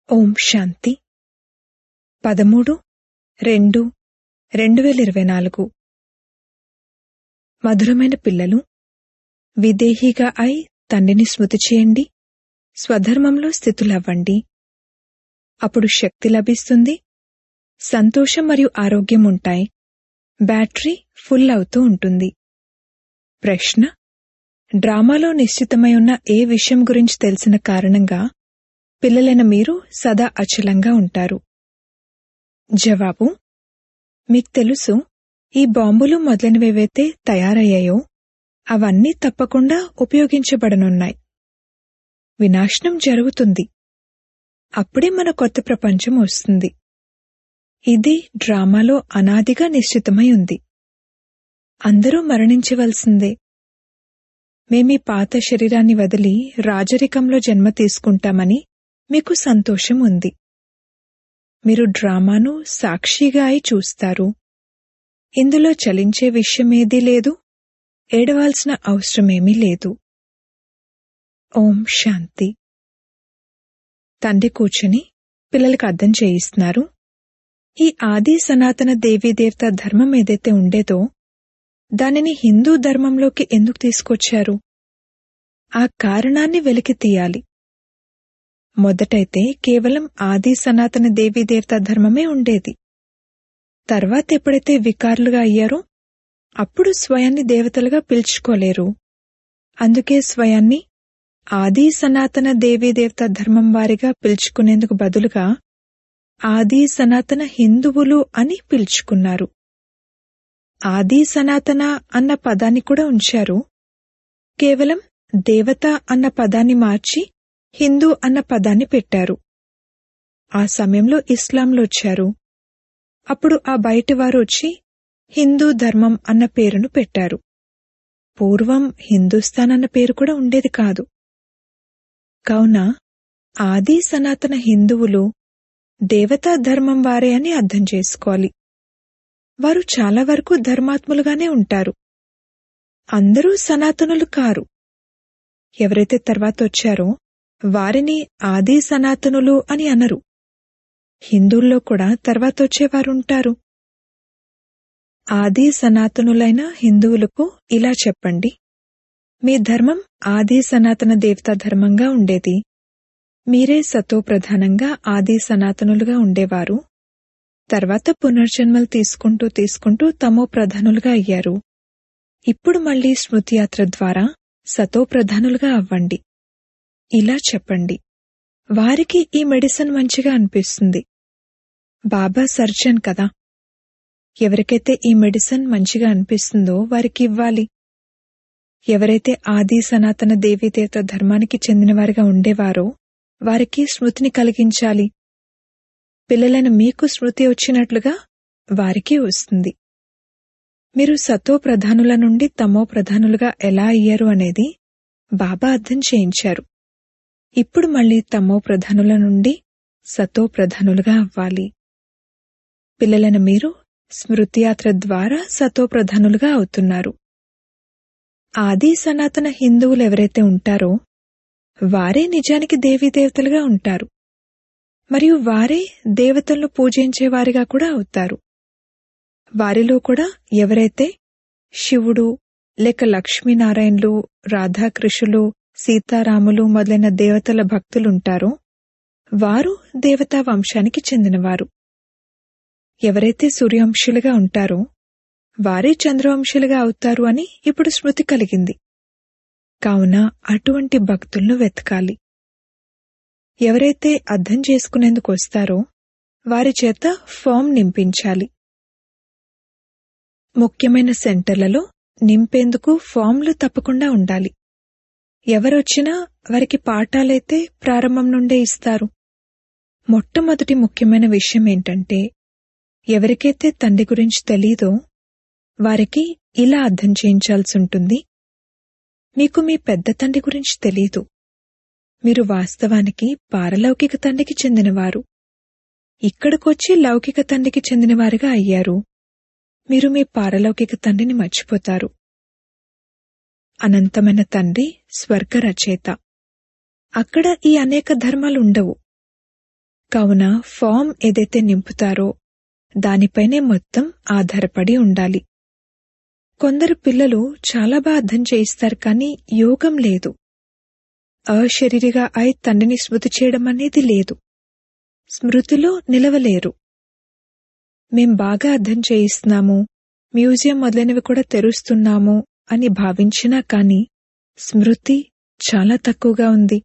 ఓం శాంతి పదమూడు రెండు రెండు వేల ఇరవై నాలుగు మధురమైన పిల్లలు విదేహిగా అయి తండ్రిని స్మృతి చేయండి స్వధర్మంలో స్థితులవ్వండి అప్పుడు శక్తి లభిస్తుంది సంతోషం మరియు ఆరోగ్యం ఉంటాయి బ్యాటరీ ఫుల్ అవుతూ ఉంటుంది ప్రశ్న డ్రామాలో నిశ్చితమై ఉన్న ఏ విషయం గురించి తెలిసిన కారణంగా పిల్లలైన మీరు సదా అచలంగా ఉంటారు జవాబు మీకు తెలుసు ఈ బాంబులు మొదలైనవేవైతే తయారయ్యాయో అవన్నీ తప్పకుండా ఉపయోగించబడనున్నాయి వినాశనం జరుగుతుంది అప్పుడే మన కొత్త ప్రపంచం వస్తుంది ఇది డ్రామాలో అనాదిగా నిశ్చితమై ఉంది అందరూ మరణించవలసిందే మేమీ పాత శరీరాన్ని వదిలి రాజరికంలో జన్మ తీసుకుంటామని మీకు సంతోషం ఉంది మీరు డ్రామాను సాక్షిగా అయి చూస్తారు ఇందులో చలించే విషయమేదీ లేదు ఏడవాల్సిన అవసరమేమీ లేదు ఓం శాంతి తండ్రి కూర్చుని పిల్లలకు అర్థం చేయిస్తున్నారు ఈ ఆది సనాతన దేవీదేవత ధర్మం ఏదైతే ఉండేదో దానిని హిందూ ధర్మంలోకి ఎందుకు తీసుకొచ్చారు ఆ కారణాన్ని వెలికి తీయాలి మొదటైతే కేవలం ఆది సనాతన దేవీదేవత ధర్మమే ఉండేది తర్వాత ఎప్పుడైతే వికారులుగా అయ్యారో అప్పుడు స్వయాన్ని దేవతలుగా పిలుచుకోలేరు అందుకే స్వయాన్ని ఆది సనాతన దేవీదేవత ధర్మం వారిగా పిలుచుకునేందుకు బదులుగా ఆది సనాతన హిందువులు అని పిలుచుకున్నారు ఆది సనాతన అన్న పదాన్ని కూడా ఉంచారు కేవలం దేవత అన్న పదాన్ని మార్చి హిందూ అన్న పదాన్ని పెట్టారు ఆ సమయంలో ఇస్లాంలు వచ్చారు అప్పుడు ఆ బయటి వారు వచ్చి హిందూ ధర్మం అన్న పేరును పెట్టారు పూర్వం హిందూస్థాన్ అన్న పేరు కూడా ఉండేది కాదు కావున ఆది సనాతన హిందువులు దేవతా ధర్మం వారే అని అర్థం చేసుకోవాలి వారు చాలా వరకు ధర్మాత్ములుగానే ఉంటారు అందరూ సనాతనులు కారు ఎవరైతే తర్వాత వచ్చారో వారిని ఆది సనాతనులు అని అనరు హిందువుల్లో కూడా తర్వాత వచ్చేవారుంటారు ఆది సనాతనులైన హిందువులకు ఇలా చెప్పండి మీ ధర్మం ఆది సనాతన దేవతా ధర్మంగా ఉండేది మీరే సతో ప్రధానంగా ఆది సనాతనులుగా ఉండేవారు తర్వాత పునర్జన్మలు తీసుకుంటూ తీసుకుంటూ తమో ప్రధానులుగా అయ్యారు ఇప్పుడు మళ్లీ స్మృతియాత్ర ద్వారా సతో ప్రధానులుగా అవ్వండి ఇలా చెప్పండి వారికి ఈ మెడిసిన్ మంచిగా అనిపిస్తుంది బాబా సర్జన్ కదా ఎవరికైతే ఈ మెడిసిన్ మంచిగా అనిపిస్తుందో వారికి ఇవ్వాలి ఎవరైతే ఆది సనాతన దేవీదేవత ధర్మానికి చెందినవారిగా ఉండేవారో వారికి స్మృతిని కలిగించాలి పిల్లలైన మీకు స్మృతి వచ్చినట్లుగా వారికి వస్తుంది మీరు సతో ప్రధానుల నుండి తమో ప్రధానులుగా ఎలా అయ్యారు అనేది బాబా అర్థం చేయించారు ఇప్పుడు మళ్ళీ తమో ప్రధానుల నుండి సతో ప్రధానులుగా అవ్వాలి పిల్లలైన మీరు స్మృతియాత్ర ద్వారా సతో ప్రధానులుగా అవుతున్నారు ఆది సనాతన హిందువులు ఎవరైతే ఉంటారో వారే నిజానికి దేవీదేవతలుగా ఉంటారు మరియు వారే దేవతలను పూజించేవారిగా కూడా అవుతారు వారిలో కూడా ఎవరైతే శివుడు లేక లక్ష్మీనారాయణులు రాధాకృష్ణులు సీతారాములు మొదలైన దేవతల భక్తులుంటారో వారు దేవతా వంశానికి చెందినవారు ఎవరైతే సూర్యవంశులుగా ఉంటారో వారే చంద్రవంశులుగా అవుతారు అని ఇప్పుడు స్మృతి కలిగింది కావున అటువంటి భక్తులను వెతకాలి ఎవరైతే అర్థం చేసుకునేందుకు వస్తారో వారి చేత ఫామ్ నింపించాలి ముఖ్యమైన సెంటర్లలో నింపేందుకు ఫామ్లు తప్పకుండా ఉండాలి ఎవరొచ్చినా వారికి పాఠాలైతే ప్రారంభం నుండే ఇస్తారు మొట్టమొదటి ముఖ్యమైన విషయం ఏంటంటే ఎవరికైతే తండ్రి గురించి తెలీదో వారికి ఇలా అర్థం చేయించాల్సి ఉంటుంది మీకు మీ పెద్ద తండ్రి గురించి తెలీదు మీరు వాస్తవానికి పారలౌకిక తండ్రికి చెందినవారు ఇక్కడికొచ్చి లౌకిక తండ్రికి చెందినవారుగా అయ్యారు మీరు మీ పారలౌకిక తండ్రిని మర్చిపోతారు అనంతమైన తండ్రి స్వర్గ రచయిత అక్కడ ఈ అనేక ధర్మాలు ఉండవు కావున ఫామ్ ఏదైతే నింపుతారో దానిపైనే మొత్తం ఆధారపడి ఉండాలి కొందరు పిల్లలు చాలా బాగా అర్థం చేయిస్తారు కానీ యోగం లేదు అశరీరిగా అయి తండ్రిని స్మృతి చేయడం అనేది లేదు స్మృతిలో నిలవలేరు మేం బాగా అర్థం చేయిస్తున్నాము మ్యూజియం మొదలైనవి కూడా తెరుస్తున్నాము అని భావించినా కాని స్మృతి చాలా తక్కువగా ఉంది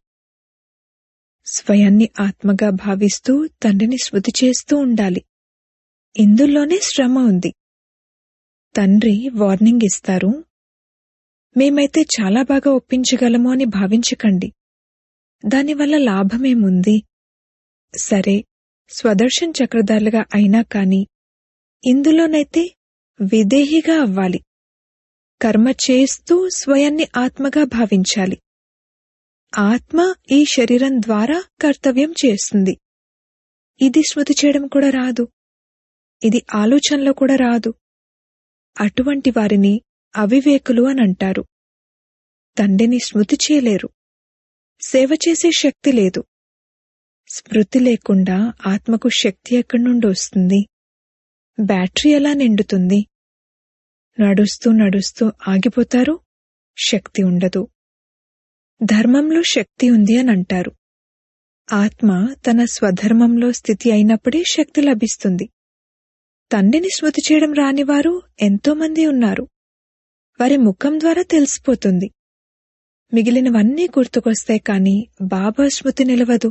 స్వయాన్ని ఆత్మగా భావిస్తూ తండ్రిని స్మృతి చేస్తూ ఉండాలి ఇందులోనే శ్రమ ఉంది తండ్రి వార్నింగ్ ఇస్తారు మేమైతే చాలా బాగా ఒప్పించగలము అని భావించకండి దానివల్ల లాభమేముంది సరే స్వదర్శన్ చక్రధారులుగా అయినా కాని ఇందులోనైతే విదేహిగా అవ్వాలి కర్మ చేస్తూ స్వయాన్ని ఆత్మగా భావించాలి ఆత్మ ఈ శరీరం ద్వారా కర్తవ్యం చేస్తుంది ఇది స్మృతి చేయడం కూడా రాదు ఇది ఆలోచనలో కూడా రాదు అటువంటి వారిని అవివేకులు అని అంటారు తండ్రిని స్మృతి చేయలేరు సేవ చేసే శక్తి లేదు స్మృతి లేకుండా ఆత్మకు శక్తి ఎక్కడి నుండి వస్తుంది బ్యాటరీ ఎలా నిండుతుంది నడుస్తూ నడుస్తూ ఆగిపోతారు శక్తి ఉండదు ధర్మంలో శక్తి ఉంది అని అంటారు ఆత్మ తన స్వధర్మంలో స్థితి అయినప్పుడే శక్తి లభిస్తుంది తండ్రిని స్మృతి చేయడం రానివారు ఎంతోమంది ఉన్నారు వారి ముఖం ద్వారా తెలిసిపోతుంది మిగిలినవన్నీ గుర్తుకొస్తాయి కాని బాబా స్మృతి నిలవదు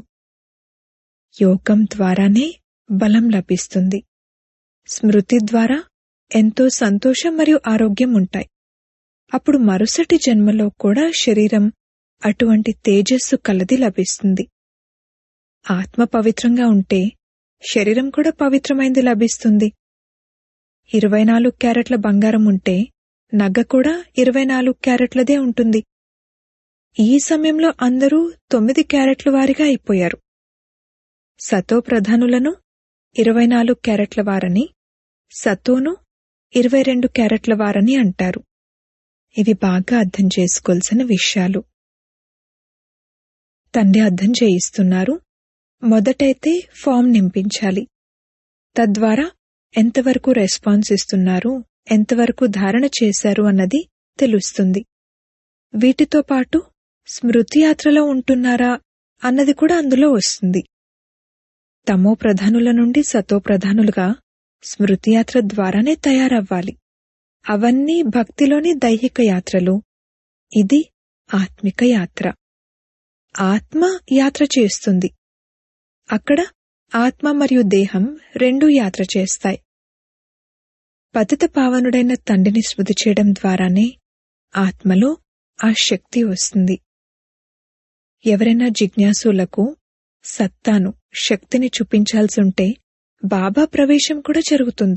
యోగం ద్వారానే బలం లభిస్తుంది స్మృతి ద్వారా ఎంతో సంతోషం మరియు ఆరోగ్యం ఉంటాయి అప్పుడు మరుసటి జన్మలో కూడా శరీరం అటువంటి తేజస్సు కలది లభిస్తుంది ఆత్మ పవిత్రంగా ఉంటే శరీరం కూడా పవిత్రమైంది లభిస్తుంది ఇరవై నాలుగు క్యారెట్ల బంగారం ఉంటే నగ కూడా ఇరవై నాలుగు క్యారెట్లదే ఉంటుంది ఈ సమయంలో అందరూ తొమ్మిది క్యారెట్ల వారిగా అయిపోయారు సతో ప్రధానులను ఇరవై నాలుగు క్యారెట్ల వారని సతోను ఇరవై రెండు క్యారెట్ల వారని అంటారు ఇవి బాగా అర్థం చేసుకోవాల్సిన విషయాలు తండ్రి అర్థం చేయిస్తున్నారు మొదటైతే ఫామ్ నింపించాలి తద్వారా ఎంతవరకు రెస్పాన్స్ ఇస్తున్నారు ఎంతవరకు ధారణ చేశారు అన్నది తెలుస్తుంది వీటితో పాటు స్మృతి యాత్రలో ఉంటున్నారా అన్నది కూడా అందులో వస్తుంది తమో ప్రధానుల నుండి సతో ప్రధానులుగా స్మృతి యాత్ర ద్వారానే తయారవ్వాలి అవన్నీ భక్తిలోని దైహిక యాత్రలు ఇది ఆత్మిక యాత్ర ఆత్మ యాత్ర చేస్తుంది అక్కడ ఆత్మ మరియు దేహం రెండూ యాత్ర చేస్తాయి పతిత పావనుడైన తండ్రిని స్మృతి చేయడం ద్వారానే ఆత్మలో ఆ శక్తి వస్తుంది ఎవరైనా జిజ్ఞాసులకు సత్తాను శక్తిని చూపించాల్సి ఉంటే బాబా ప్రవేశం కూడా జరుగుతుంది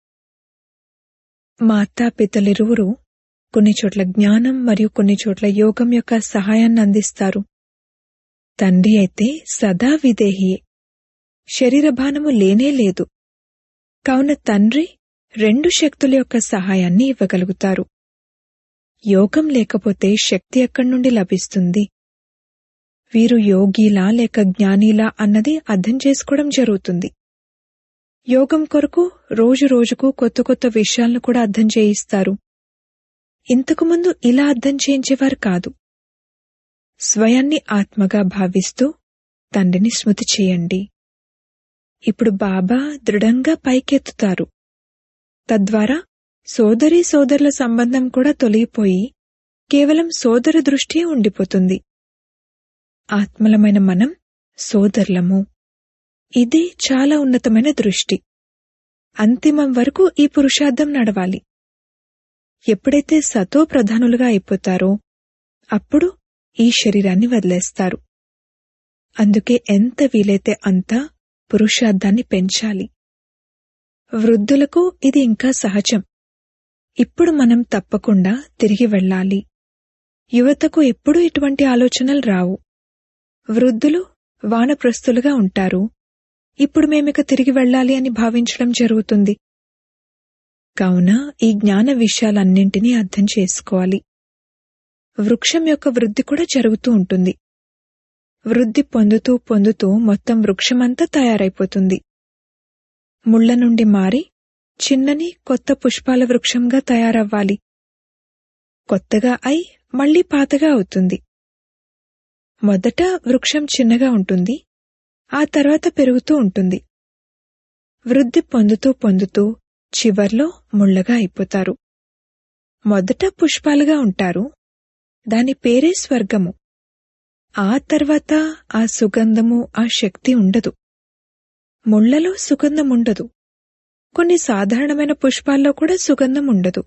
మాతాపితలిరువురు కొన్ని చోట్ల జ్ఞానం మరియు కొన్ని చోట్ల యోగం యొక్క సహాయాన్ని అందిస్తారు తండ్రి అయితే సదా విదేహియే శరీరభానము లేనే లేదు కావున తండ్రి రెండు శక్తుల యొక్క సహాయాన్ని ఇవ్వగలుగుతారు యోగం లేకపోతే శక్తి ఎక్కడి నుండి లభిస్తుంది వీరు యోగిలా లేక జ్ఞానిలా అన్నది అర్థం చేసుకోవడం జరుగుతుంది యోగం కొరకు రోజు రోజుకు కొత్త కొత్త విషయాలను కూడా అర్థం చేయిస్తారు ఇంతకుముందు ఇలా అర్థం చేయించేవారు కాదు స్వయాన్ని ఆత్మగా భావిస్తూ తండ్రిని స్మృతి చేయండి ఇప్పుడు బాబా దృఢంగా పైకెత్తుతారు తద్వారా సోదరీ సోదరుల సంబంధం కూడా తొలగిపోయి కేవలం సోదర దృష్టి ఉండిపోతుంది ఆత్మలమైన మనం సోదరులము ఇది చాలా ఉన్నతమైన దృష్టి అంతిమం వరకు ఈ పురుషార్థం నడవాలి ఎప్పుడైతే సతో ప్రధానులుగా అయిపోతారో అప్పుడు ఈ శరీరాన్ని వదిలేస్తారు అందుకే ఎంత వీలైతే అంత పురుషార్థాన్ని పెంచాలి వృద్ధులకు ఇది ఇంకా సహజం ఇప్పుడు మనం తప్పకుండా తిరిగి వెళ్ళాలి యువతకు ఎప్పుడూ ఇటువంటి ఆలోచనలు రావు వృద్ధులు వానప్రస్తులుగా ఉంటారు ఇప్పుడు మేమిక తిరిగి వెళ్ళాలి అని భావించడం జరుగుతుంది కావున ఈ జ్ఞాన విషయాలన్నింటినీ అర్థం చేసుకోవాలి వృక్షం యొక్క వృద్ధి కూడా జరుగుతూ ఉంటుంది వృద్ధి పొందుతూ పొందుతూ మొత్తం వృక్షమంతా తయారైపోతుంది ముళ్ళ నుండి మారి చిన్నని కొత్త పుష్పాల వృక్షంగా తయారవ్వాలి కొత్తగా అయి మళ్లీ పాతగా అవుతుంది మొదట వృక్షం చిన్నగా ఉంటుంది ఆ తర్వాత పెరుగుతూ ఉంటుంది వృద్ధి పొందుతూ పొందుతూ చివర్లో ముళ్ళగా అయిపోతారు మొదట పుష్పాలుగా ఉంటారు దాని పేరే స్వర్గము ఆ తర్వాత ఆ సుగంధము ఆ శక్తి ఉండదు ముళ్లలో సుగంధం ఉండదు కొన్ని సాధారణమైన పుష్పాల్లో కూడా సుగంధం ఉండదు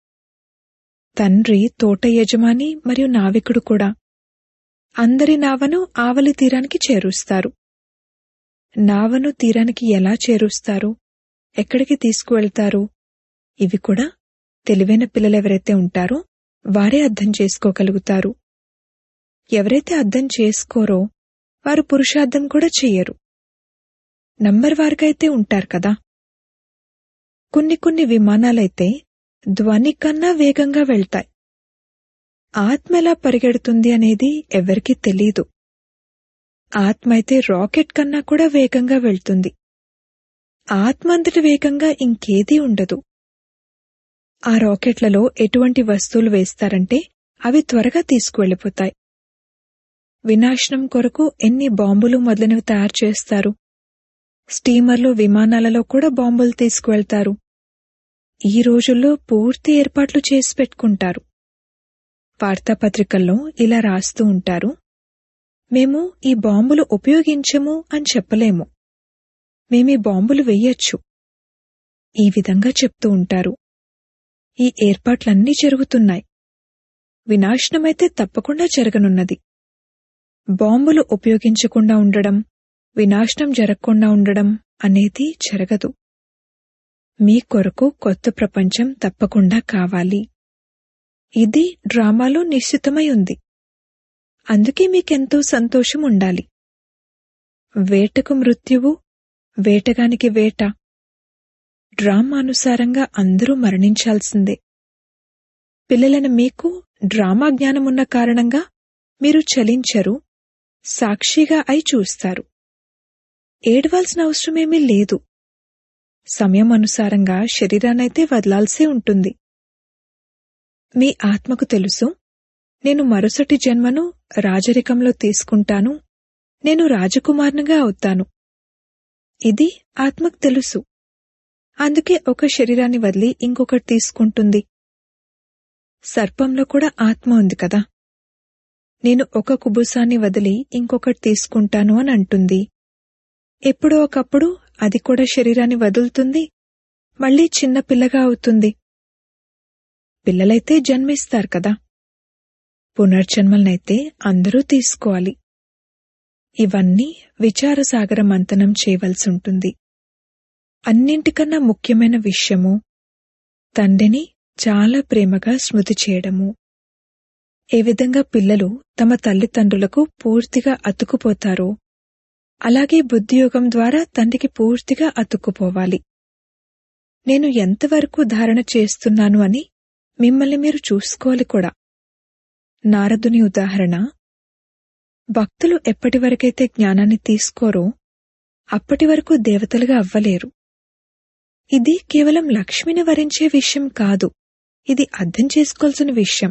తండ్రి తోట యజమాని మరియు నావికుడు కూడా అందరి నావను ఆవలి తీరానికి చేరుస్తారు నావను తీరానికి ఎలా చేరుస్తారు ఎక్కడికి తీసుకువెళ్తారు ఇవి కూడా తెలివైన పిల్లలెవరైతే ఉంటారో వారే అర్థం చేసుకోగలుగుతారు ఎవరైతే అర్థం చేసుకోరో వారు పురుషార్థం కూడా చెయ్యరు నంబర్ వారికైతే ఉంటారు కదా కొన్ని కొన్ని విమానాలైతే ధ్వని కన్నా వేగంగా వెళ్తాయి ఆత్మ ఎలా పరిగెడుతుంది అనేది ఎవరికీ తెలీదు ఆత్మ అయితే రాకెట్ కన్నా కూడా వేగంగా వెళ్తుంది ఆత్మ అంతటి వేగంగా ఇంకేదీ ఉండదు ఆ రాకెట్లలో ఎటువంటి వస్తువులు వేస్తారంటే అవి త్వరగా తీసుకువెళ్ళిపోతాయి వినాశనం కొరకు ఎన్ని బాంబులు మొదలైనవి తయారు చేస్తారు స్టీమర్లు విమానాలలో కూడా బాంబులు తీసుకువెళ్తారు ఈ రోజుల్లో పూర్తి ఏర్పాట్లు చేసి పెట్టుకుంటారు వార్తాపత్రికల్లో ఇలా రాస్తూ ఉంటారు మేము ఈ బాంబులు ఉపయోగించము అని చెప్పలేము మేమీ బాంబులు వెయ్యొచ్చు ఈ విధంగా చెప్తూ ఉంటారు ఈ ఏర్పాట్లన్నీ జరుగుతున్నాయి వినాశనమైతే తప్పకుండా జరగనున్నది బాంబులు ఉపయోగించకుండా ఉండడం వినాశనం జరగకుండా ఉండడం అనేది జరగదు మీ కొరకు కొత్త ప్రపంచం తప్పకుండా కావాలి ఇది డ్రామాలో నిశ్చితమై ఉంది అందుకే మీకెంతో సంతోషం ఉండాలి వేటకు మృత్యువు వేటగానికి వేట డ్రామా అనుసారంగా అందరూ మరణించాల్సిందే పిల్లలైన మీకు డ్రామా జ్ఞానమున్న కారణంగా మీరు చలించరు సాక్షిగా అయి చూస్తారు ఏడవాల్సిన అవసరమేమీ లేదు సమయం అనుసారంగా శరీరాన్నైతే వదలాల్సే ఉంటుంది మీ ఆత్మకు తెలుసు నేను మరుసటి జన్మను రాజరికంలో తీసుకుంటాను నేను రాజకుమారునిగా అవుతాను ఇది ఆత్మకు తెలుసు అందుకే ఒక శరీరాన్ని వదిలి ఇంకొకటి తీసుకుంటుంది సర్పంలో కూడా ఆత్మ ఉంది కదా నేను ఒక కుబుసాన్ని వదిలి ఇంకొకటి తీసుకుంటాను అని అంటుంది ఎప్పుడో ఒకప్పుడు అది కూడా శరీరాన్ని వదులుతుంది మళ్ళీ చిన్న పిల్లగా అవుతుంది పిల్లలైతే జన్మిస్తారు కదా పునర్జన్మలనైతే అందరూ తీసుకోవాలి ఇవన్నీ విచారసాగర మంతనం చేయవలసి ఉంటుంది అన్నింటికన్నా ముఖ్యమైన విషయము తండ్రిని చాలా ప్రేమగా స్మృతి చేయడము ఏ విధంగా పిల్లలు తమ తల్లిదండ్రులకు పూర్తిగా అతుకుపోతారో అలాగే బుద్ధియోగం ద్వారా తండ్రికి పూర్తిగా అతుక్కుపోవాలి నేను ఎంతవరకు ధారణ చేస్తున్నాను అని మిమ్మల్ని మీరు చూసుకోవాలి కూడా నారదుని ఉదాహరణ భక్తులు ఎప్పటి వరకైతే జ్ఞానాన్ని తీసుకోరో అప్పటి వరకు దేవతలుగా అవ్వలేరు ఇది కేవలం లక్ష్మిని వరించే విషయం కాదు ఇది అర్థం చేసుకోవాల్సిన విషయం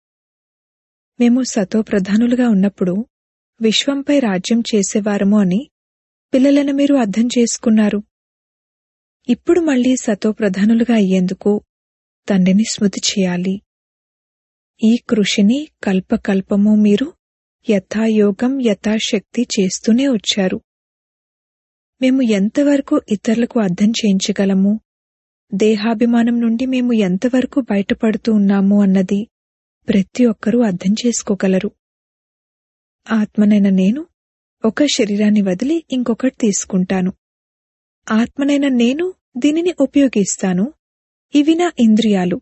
మేము సతో ప్రధానులుగా ఉన్నప్పుడు విశ్వంపై రాజ్యం చేసేవారము అని పిల్లలను మీరు అర్థం చేసుకున్నారు ఇప్పుడు మళ్లీ సతో ప్రధానులుగా అయ్యేందుకు తండ్రిని స్మృతి చేయాలి ఈ కృషిని కల్పకల్పము మీరు యథాయోగం యథాశక్తి చేస్తూనే వచ్చారు మేము ఎంతవరకు ఇతరులకు అర్థం చేయించగలము దేహాభిమానం నుండి మేము ఎంతవరకు బయటపడుతూ ఉన్నాము అన్నది ప్రతి ఒక్కరూ అర్థం చేసుకోగలరు ఆత్మనైన నేను ఒక శరీరాన్ని వదిలి ఇంకొకటి తీసుకుంటాను ఆత్మనైన నేను దీనిని ఉపయోగిస్తాను ఇవి నా ఇంద్రియాలు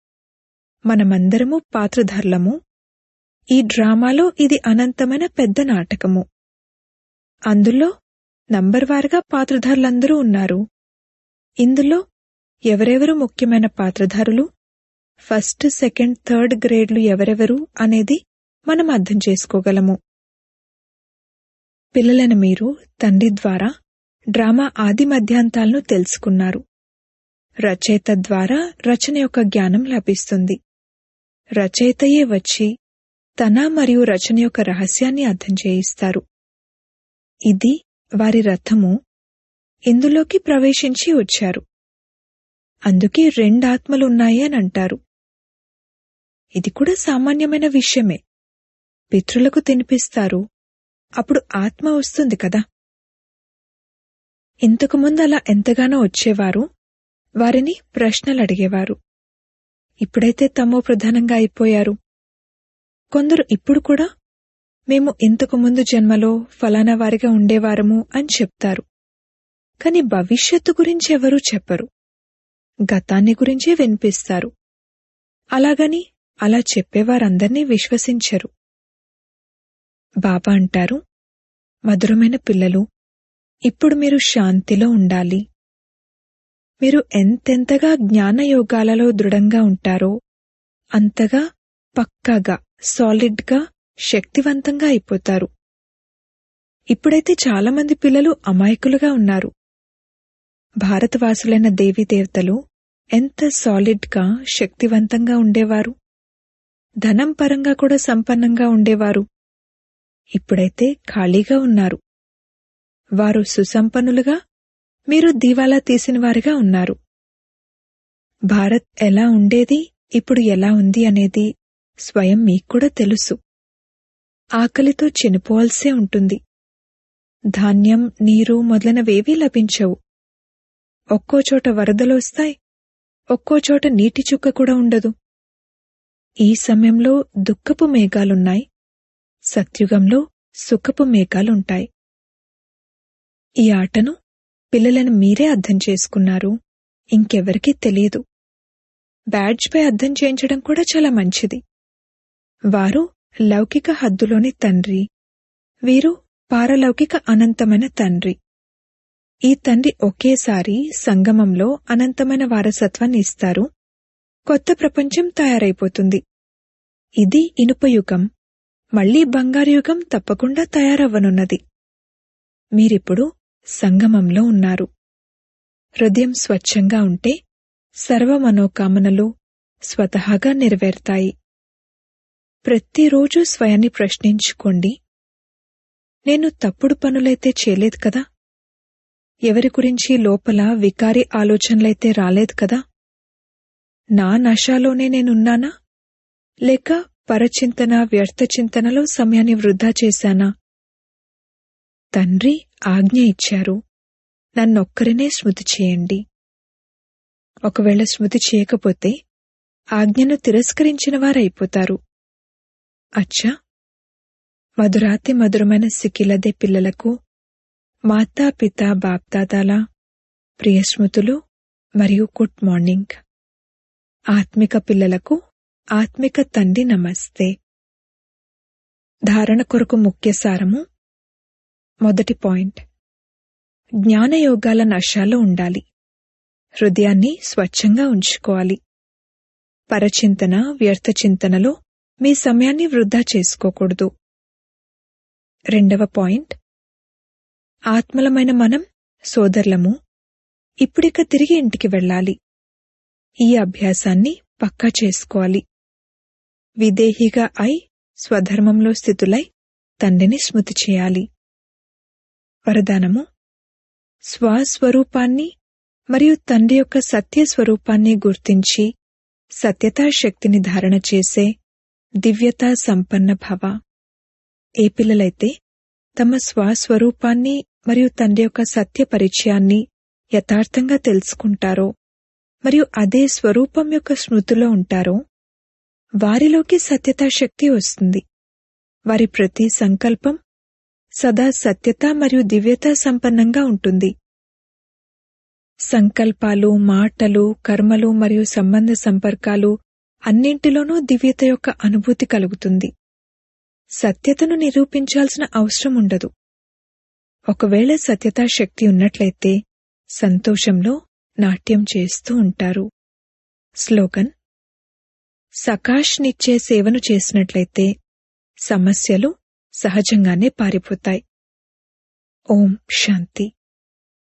మనమందరము పాత్రధారులము ఈ డ్రామాలో ఇది అనంతమైన పెద్ద నాటకము అందులో నంబర్ వారుగా పాత్రధారులందరూ ఉన్నారు ఇందులో ఎవరెవరు ముఖ్యమైన పాత్రధారులు ఫస్ట్ సెకండ్ థర్డ్ గ్రేడ్లు ఎవరెవరు అనేది మనం అర్థం చేసుకోగలము పిల్లలైన మీరు తండ్రి ద్వారా డ్రామా ఆది మధ్యాంతాలను తెలుసుకున్నారు రచయిత ద్వారా రచన యొక్క జ్ఞానం లభిస్తుంది రచయితయే వచ్చి తన మరియు రచన యొక్క రహస్యాన్ని అర్థం చేయిస్తారు ఇది వారి రథము ఇందులోకి ప్రవేశించి వచ్చారు అందుకే రెండాత్మలున్నాయి అని అంటారు ఇది కూడా సామాన్యమైన విషయమే పితృలకు తినిపిస్తారు అప్పుడు ఆత్మ వస్తుంది కదా ఇంతకుముందు అలా ఎంతగానో వచ్చేవారు వారిని ప్రశ్నలు అడిగేవారు ఇప్పుడైతే తమో ప్రధానంగా అయిపోయారు కొందరు ఇప్పుడు కూడా మేము ఇంతకు ముందు జన్మలో ఫలానా వారిగా ఉండేవారము అని చెప్తారు కాని భవిష్యత్తు గురించి ఎవరూ చెప్పరు గతాన్ని గురించే వినిపిస్తారు అలాగని అలా చెప్పేవారందర్నీ విశ్వసించరు బాబా అంటారు మధురమైన పిల్లలు ఇప్పుడు మీరు శాంతిలో ఉండాలి మీరు ఎంతెంతగా జ్ఞానయోగాలలో దృఢంగా ఉంటారో అంతగా పక్కాగా సాలిడ్గా శక్తివంతంగా అయిపోతారు ఇప్పుడైతే చాలామంది పిల్లలు అమాయకులుగా ఉన్నారు భారతవాసులైన దేవీదేవతలు ఎంత సాలిడ్గా శక్తివంతంగా ఉండేవారు ధనం పరంగా కూడా సంపన్నంగా ఉండేవారు ఇప్పుడైతే ఖాళీగా ఉన్నారు వారు సుసంపన్నులుగా మీరు దీవాలా తీసిన వారిగా ఉన్నారు భారత్ ఎలా ఉండేది ఇప్పుడు ఎలా ఉంది అనేది స్వయం మీకు కూడా తెలుసు ఆకలితో చనిపోవాల్సే ఉంటుంది ధాన్యం నీరు మొదలైనవేవీ లభించవు ఒక్కో చోట వరదలొస్తాయి ఒక్కో చోట నీటి చుక్క కూడా ఉండదు ఈ సమయంలో దుఃఖపు మేఘాలున్నాయి సత్యుగంలో సుఖపు మేఘాలుంటాయి ఈ ఆటను పిల్లలను మీరే అర్థం చేసుకున్నారు ఇంకెవరికీ తెలియదు బ్యాడ్జ్పై అర్థం చేయించడం కూడా చాలా మంచిది వారు లౌకిక హద్దులోని తండ్రి వీరు పారలౌకిక అనంతమైన తండ్రి ఈ తండ్రి ఒకేసారి సంగమంలో అనంతమైన వారసత్వాన్ని ఇస్తారు కొత్త ప్రపంచం తయారైపోతుంది ఇది ఇనుపయుగం మళ్లీ బంగారు యుగం తప్పకుండా తయారవ్వనున్నది మీరిప్పుడు సంగమంలో ఉన్నారు హృదయం స్వచ్ఛంగా ఉంటే సర్వ మనోకామనలు స్వతహాగా నెరవేరుతాయి ప్రతిరోజు స్వయాన్ని ప్రశ్నించుకోండి నేను తప్పుడు పనులైతే చేయలేదు కదా ఎవరి గురించి లోపల వికారి ఆలోచనలైతే రాలేదు కదా నా నశాలోనే నేనున్నానా లేక పరచింతన వ్యర్థ చింతనలో సమయాన్ని వృధా చేశానా తండ్రి ఆజ్ఞ ఇచ్చారు నన్నొక్కరినే స్మృతి చేయండి ఒకవేళ స్మృతి చేయకపోతే ఆజ్ఞను తిరస్కరించిన వారైపోతారు అచ్చా మధురాతి మధురమైన సిక్కిలదే పిల్లలకు మాతా పిత బాప్దాదాల ప్రియస్మృతులు మరియు గుడ్ మార్నింగ్ ఆత్మిక పిల్లలకు ఆత్మిక తండ్రి నమస్తే ధారణ కొరకు ముఖ్య సారము మొదటి పాయింట్ జ్ఞానయోగాల నశాలో ఉండాలి హృదయాన్ని స్వచ్ఛంగా ఉంచుకోవాలి పరచింతన వ్యర్థ చింతనలో మీ సమయాన్ని వృధా చేసుకోకూడదు రెండవ పాయింట్ ఆత్మలమైన మనం సోదరులము ఇప్పుడిక తిరిగి ఇంటికి వెళ్ళాలి ఈ అభ్యాసాన్ని పక్కా చేసుకోవాలి విదేహిగా అయి స్వధర్మంలో స్థితులై తండ్రిని స్మృతి చేయాలి వరదానము స్వస్వరూపాన్ని మరియు తండ్రి యొక్క సత్య స్వరూపాన్ని గుర్తించి సత్యతా శక్తిని ధారణ చేసే దివ్యతా సంపన్న భవ ఏ పిల్లలైతే తమ స్వస్వరూపాన్ని మరియు తండ్రి యొక్క సత్య పరిచయాన్ని యథార్థంగా తెలుసుకుంటారో మరియు అదే స్వరూపం యొక్క స్మృతిలో ఉంటారో వారిలోకి సత్యతా శక్తి వస్తుంది వారి ప్రతి సంకల్పం సదా సత్యత మరియు దివ్యత సంపన్నంగా ఉంటుంది సంకల్పాలు మాటలు కర్మలు మరియు సంబంధ సంపర్కాలు అన్నింటిలోనూ దివ్యత యొక్క అనుభూతి కలుగుతుంది సత్యతను నిరూపించాల్సిన అవసరం ఉండదు ఒకవేళ సత్యతా శక్తి ఉన్నట్లయితే సంతోషంలో నాట్యం చేస్తూ ఉంటారు స్లోగన్ సకాష్నిచ్చే సేవను చేసినట్లయితే సమస్యలు సహజంగానే పారిపోతాయి ఓం శాంతి